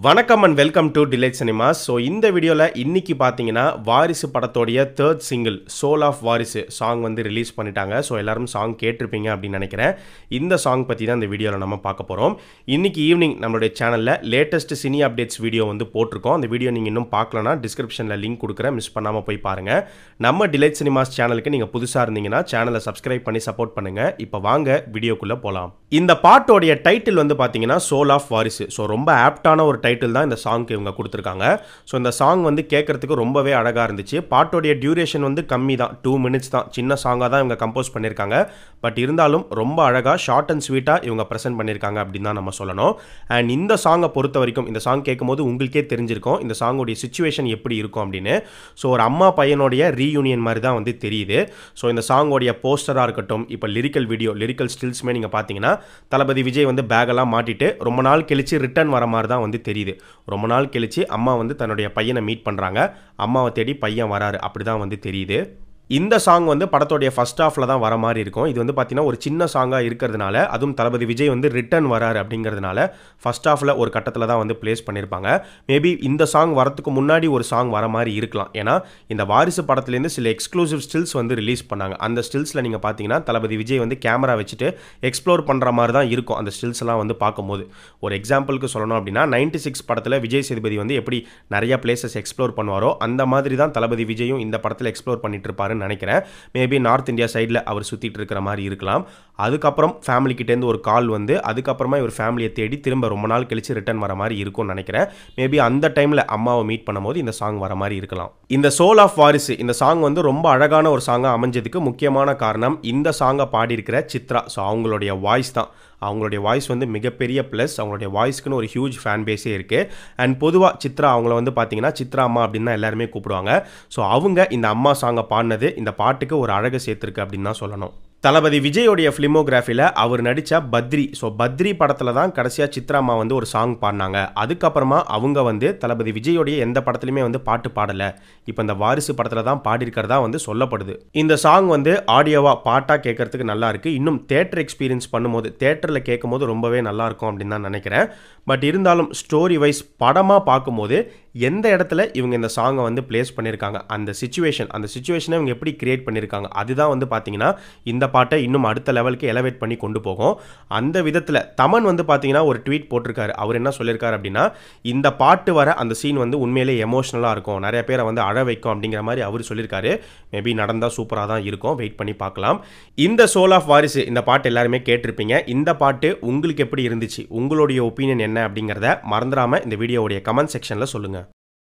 வணக்கம் and welcome to delight cinemas so இந்த வீடியோவில் இன்னைக்கு பார்த்தீங்கன்னா வாரிசு படத்தோடைய third single soul of Varisu song வந்து ரிலீஸ் பண்ணிட்டாங்க ஸோ எல்லாரும் சாங் கேட்டிருப்பீங்க அப்படின்னு நினைக்கிறேன் இந்த சாங் பற்றி தான் இந்த வீடியோவில் நம்ம பார்க்க போகிறோம் இன்னைக்கு ஈவினிங் நம்மளுடைய சேனலில் லேட்டஸ்ட் சினி அப்டேட்ஸ் வீடியோ வந்து போட்டிருக்கோம் அந்த வீடியோ நீங்கள் இன்னும் பார்க்கலனா டிஸ்கிரிப்ஷனில் லிங்க் கொடுக்குறேன் மிஸ் பண்ணாமல் போய் பாருங்கள் நம்ம டிலைட் சினிமாஸ் சேனலுக்கு நீங்கள் புதுசாக இருந்தீங்கன்னா சேனலை சப்ஸ்கிரைப் பண்ணி சப்போர்ட் பண்ணுங்கள் இப்போ வாங்க வீடியோக்குள்ளே போகலாம் இந்த பாட்டோடைய டைட்டில் வந்து பார்த்தீங்கன்னா சோல் ஆஃப் வாரிசு ஸோ ரொம்ப ஆப்டான ஒரு டைட்டில் தான் இந்த சாங்க்கு இவங்க கொடுத்துருக்காங்க ஸோ இந்த சாங் வந்து கேட்கறதுக்கு ரொம்பவே அழகாக இருந்துச்சு பாட்டோடைய டியூரேஷன் வந்து கம்மி தான் டூ மினிட்ஸ் தான் சின்ன சாங்காக தான் இவங்க கம்போஸ் பண்ணியிருக்காங்க பட் இருந்தாலும் ரொம்ப அழகாக ஷார்ட் அண்ட் ஸ்வீட்டாக இவங்க ப்ரெசென்ட் பண்ணியிருக்காங்க அப்படின்னு தான் நம்ம சொல்லணும் அண்ட் இந்த சாங்கை பொறுத்த வரைக்கும் இந்த சாங் கேட்கும்போது உங்களுக்கே தெரிஞ்சிருக்கும் இந்த சாங்கோடைய சுச்சுவேஷன் எப்படி இருக்கும் அப்படின்னு ஸோ ஒரு அம்மா பையனுடைய ரீயூனியன் மாதிரி தான் வந்து தெரியுது ஸோ இந்த சாங்கோடைய போஸ்டராக இருக்கட்டும் இப்போ லிரிக்கல் வீடியோ லிரிக்கல் ஸ்டில்ஸுமே நீங்கள் பார்த்தீங்கன்னா தளபதி விஜய் வந்து பேக்கெல்லாம் மாட்டிட்டு ரொம்ப நாள் கழிச்சு ரிட்டர்ன் வர மாதிரி தான் வந்து தெரியுது ரொம்ப நாள் கழிச்சு அம்மா வந்து தன்னுடைய பையனை மீட் பண்ணுறாங்க அம்மாவை தேடி பையன் வராரு அப்படி தான் வந்து தெரியுது இந்த சாங் வந்து படத்தோடைய ஃபர்ஸ்ட் ஹாஃபில் தான் வர மாதிரி இருக்கும் இது வந்து பார்த்தீங்கன்னா ஒரு சின்ன சாங்காக இருக்கிறதுனால அதுவும் தளபதி விஜய் வந்து ரிட்டர்ன் வராரு அப்படிங்கிறதுனால ஃபர்ஸ்ட் ஹாஃபில் ஒரு கட்டத்தில் தான் வந்து ப்ளேஸ் பண்ணியிருப்பாங்க மேபி இந்த சாங் வரத்துக்கு முன்னாடி ஒரு சாங் வர மாதிரி இருக்கலாம் ஏன்னா இந்த வாரிசு படத்துலேருந்து சில எக்ஸ்க்ளூசிவ் ஸ்டில்ஸ் வந்து ரிலீஸ் பண்ணாங்க அந்த ஸ்டில்ஸில் நீங்கள் பார்த்தீங்கன்னா தளபதி விஜய் வந்து கேமரா வச்சுட்டு எக்ஸ்ப்ளோர் பண்ணுற மாதிரி தான் இருக்கும் அந்த ஸ்டில்ஸ் எல்லாம் வந்து பார்க்கும்போது ஒரு எக்ஸாம்பிளுக்கு சொல்லணும் அப்படின்னா நைன்டி சிக்ஸ் படத்தில் விஜய் சேதுபதி வந்து எப்படி நிறைய பிளேசஸ் எக்ஸ்ப்ளோர் பண்ணுவாரோ அந்த மாதிரி தான் தளபதி விஜயும் இந்த படத்தில் எக்ஸ்ப்ளோர் பண்ணிட்டு இருப்பாருன்னு நினைக்கிறேன் மேபி நார்த் இந்தியா சைடில் அவர் சுற்றிட்டு இருக்கிற மாதிரி இருக்கலாம் அதுக்கப்புறம் ஃபேமிலி கிட்டேருந்து ஒரு கால் வந்து அதுக்கப்புறமா இவர் ஃபேமிலியை தேடி திரும்ப ரொம்ப நாள் கழிச்சு ரிட்டர்ன் வர மாதிரி இருக்கும்னு நினைக்கிறேன் மேபி அந்த டைமில் அம்மாவை மீட் பண்ணும்போது இந்த சாங் வர மாதிரி இருக்கலாம் இந்த சோல் ஆஃப் வாரிசு இந்த சாங் வந்து ரொம்ப அழகான ஒரு சாங்காக அமைஞ்சதுக்கு முக்கியமான காரணம் இந்த சாங்கை பாடியிருக்கிற சித்ரா ஸோ அவங்களுடைய வாய்ஸ் தான் அவங்களுடைய வாய்ஸ் வந்து மிகப்பெரிய ப்ளஸ் அவங்களுடைய வாய்ஸ்க்குன்னு ஒரு ஹியூஜ் ஃபேன் பேஸே இருக்குது அண்ட் பொதுவாக சித்ரா அவங்கள வந்து பார்த்தீங்கன்னா சித்ரா அம்மா அப்படின்னு தான் எல்லாருமே கூப்பிடுவாங்க ஸோ அவங்க இந்த அம்மா சாங்கை பாடினது இந்த பாட்டுக்கு ஒரு அழகை சேர்த்துருக்கு அப்படின்னு தான் சொல்லணும் தளபதி விஜயோடைய ஃபிலிமோகிராஃபியில் அவர் நடித்த பத்ரி ஸோ பத்ரி படத்தில் தான் கடைசியாக சித்ராமா வந்து ஒரு சாங் பாடினாங்க அதுக்கப்புறமா அவங்க வந்து தளபதி விஜயோடைய எந்த படத்துலையுமே வந்து பாட்டு பாடலை இப்போ இந்த வாரிசு படத்தில் தான் பாடியிருக்கிறதா வந்து சொல்லப்படுது இந்த சாங் வந்து ஆடியோவாக பாட்டாக கேட்கறதுக்கு நல்லா இருக்குது இன்னும் தேட்டர் எக்ஸ்பீரியன்ஸ் பண்ணும்போது தேட்டரில் கேட்கும்போது ரொம்பவே நல்லா இருக்கும் அப்படின்னு தான் நினைக்கிறேன் பட் இருந்தாலும் ஸ்டோரி வைஸ் படமாக பார்க்கும்போது எந்த இடத்துல இவங்க இந்த சாங்கை வந்து பிளேஸ் பண்ணியிருக்காங்க அந்த சுச்சுவேஷன் அந்த சுச்சுவேஷனை இவங்க எப்படி கிரியேட் பண்ணியிருக்காங்க அதுதான் வந்து பார்த்தீங்கன்னா இந்த பாட்டை இன்னும் அடுத்த லெவலுக்கு எலவேட் பண்ணி கொண்டு போகும் அந்த விதத்தில் தமன் வந்து பார்த்தீங்கன்னா ஒரு ட்வீட் போட்டிருக்காரு அவர் என்ன சொல்லியிருக்காரு அப்படின்னா இந்த பாட்டு வர அந்த சீன் வந்து உண்மையிலே எமோஷனலாக இருக்கும் நிறைய பேரை வந்து அழ வைக்கும் அப்படிங்கிற மாதிரி அவர் சொல்லியிருக்காரு மேபி நடந்தால் சூப்பராக தான் இருக்கும் வெயிட் பண்ணி பார்க்கலாம் இந்த சோல் ஆஃப் வாரிசு இந்த பாட்டு எல்லாருமே கேட்டிருப்பீங்க இந்த பாட்டு உங்களுக்கு எப்படி இருந்துச்சு உங்களுடைய ஒப்பீனியன் என்ன அப்படிங்கிறத மறந்துடாமல் இந்த வீடியோவுடைய கமெண்ட் செக்ஷனில் சொல்லுங்கள்